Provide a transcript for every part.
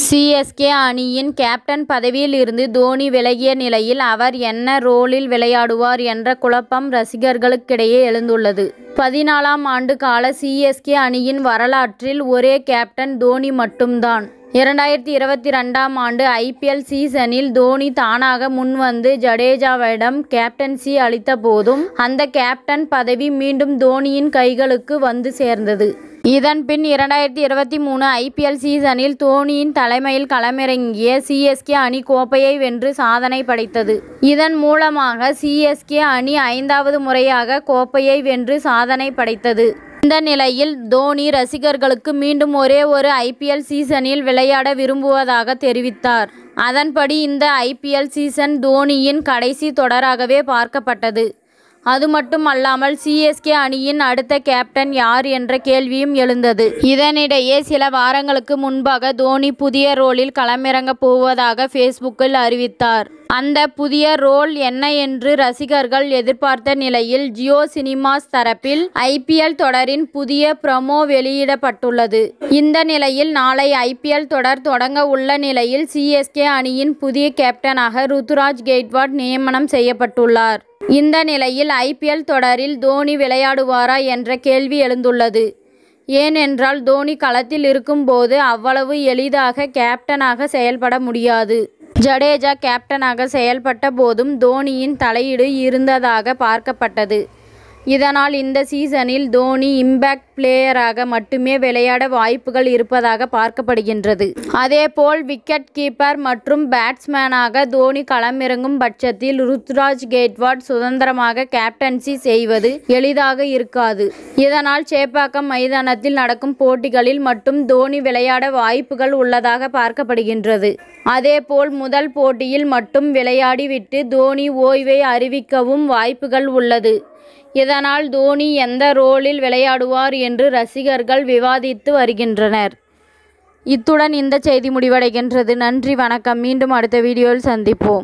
CSK அணியின் captain பதவியில் இருந்து தோனி விலகிய நிலையில் அவர் என்ன ரோலில் விளையாடுவார் என்ற குழப்பம் ரசிகர்களுக்கிடையே எழுந்துள்ளது பதினாலாம் ஆண்டு கால சிஎஸ்கே அணியின் வரலாற்றில் ஒரே கேப்டன் தோனி மட்டும்தான் இரண்டாயிரத்தி இருபத்தி ரெண்டாம் ஆண்டு ஐபிஎல் சீசனில் தோனி தானாக முன்வந்து ஜடேஜாவிடம் கேப்டன்சி அளித்த போதும் அந்த கேப்டன் பதவி மீண்டும் தோனியின் கைகளுக்கு வந்து சேர்ந்தது இதன் பின் இரண்டாயிரத்தி இருபத்தி மூணு ஐபிஎல் சீசனில் தோனியின் தலைமையில் களமிறங்கிய சிஎஸ்கே அணி கோப்பையை வென்று சாதனை படைத்தது இதன் மூலமாக சிஎஸ்கே அணி ஐந்தாவது முறையாக கோப்பையை வென்று சாதனை படைத்தது இந்த நிலையில் தோனி ரசிகர்களுக்கு மீண்டும் ஒரே ஒரு ஐபிஎல் சீசனில் விளையாட விரும்புவதாக தெரிவித்தார் அதன்படி இந்த ஐபிஎல் சீசன் தோனியின் கடைசி தொடராகவே பார்க்கப்பட்டது அது மட்டும் அல்லாமல் சிஎஸ்கே அணியின் அடுத்த கேப்டன் யார் என்ற கேள்வியும் எழுந்தது இதனிடையே சில வாரங்களுக்கு முன்பாக தோனி புதிய ரோலில் களமிறங்கப் போவதாக ஃபேஸ்புக்கில் அறிவித்தார் அந்த புதிய ரோல் என்ன என்று ரசிகர்கள் எதிர்பார்த்த நிலையில் ஜியோ சினிமாஸ் தரப்பில் ஐபிஎல் தொடரின் புதிய ப்ரமோ வெளியிடப்பட்டுள்ளது இந்த நிலையில் நாளை ஐபிஎல் தொடர் தொடங்க உள்ள நிலையில் சிஎஸ்கே அணியின் புதிய கேப்டனாக ருத்துராஜ் கெய்ட்வாட் நியமனம் செய்யப்பட்டுள்ளார் இந்த நிலையில் ஐபிஎல் தொடரில் தோனி விளையாடுவாரா என்ற கேள்வி எழுந்துள்ளது ஏனென்றால் தோனி களத்தில் இருக்கும்போது அவ்வளவு எளிதாக கேப்டனாக செயல்பட முடியாது ஜடேஜா கேப்டனாக செயல்பட்ட போதும் தோனியின் தலையீடு இருந்ததாக பார்க்கப்பட்டது இதனால் இந்த சீசனில் தோனி இம்பேக்ட் பிளேயராக மட்டுமே விளையாட வாய்ப்புகள் இருப்பதாக பார்க்கப்படுகின்றது அதேபோல் விக்கெட் கீப்பர் மற்றும் பேட்ஸ்மேனாக தோனி களமிறங்கும் பட்சத்தில் ருத்ராஜ் கேட்வாட் சுதந்திரமாக கேப்டன்சி செய்வது எளிதாக இருக்காது இதனால் சேப்பாக்கம் மைதானத்தில் நடக்கும் போட்டிகளில் மட்டும் தோனி விளையாட வாய்ப்புகள் உள்ளதாக பார்க்கப்படுகின்றது அதேபோல் முதல் போட்டியில் மட்டும் விளையாடிவிட்டு தோனி ஓய்வை அறிவிக்கவும் வாய்ப்புகள் உள்ளது இதனால் தோனி எந்த ரோலில் விளையாடுவார் என்று ரசிகர்கள் விவாதித்து வருகின்றனர் இத்துடன் இந்த செய்தி முடிவடைகின்றது நன்றி வணக்கம் மீண்டும் அடுத்த வீடியோவில் சந்திப்போம்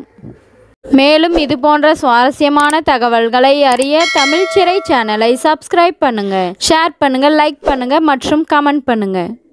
மேலும் இது போன்ற சுவாரஸ்யமான தகவல்களை அறிய தமிழ் சிறை சேனலை சப்ஸ்கிரைப் பண்ணுங்க ஷேர் பண்ணுங்க லைக் பண்ணுங்க மற்றும் கமெண்ட் பண்ணுங்க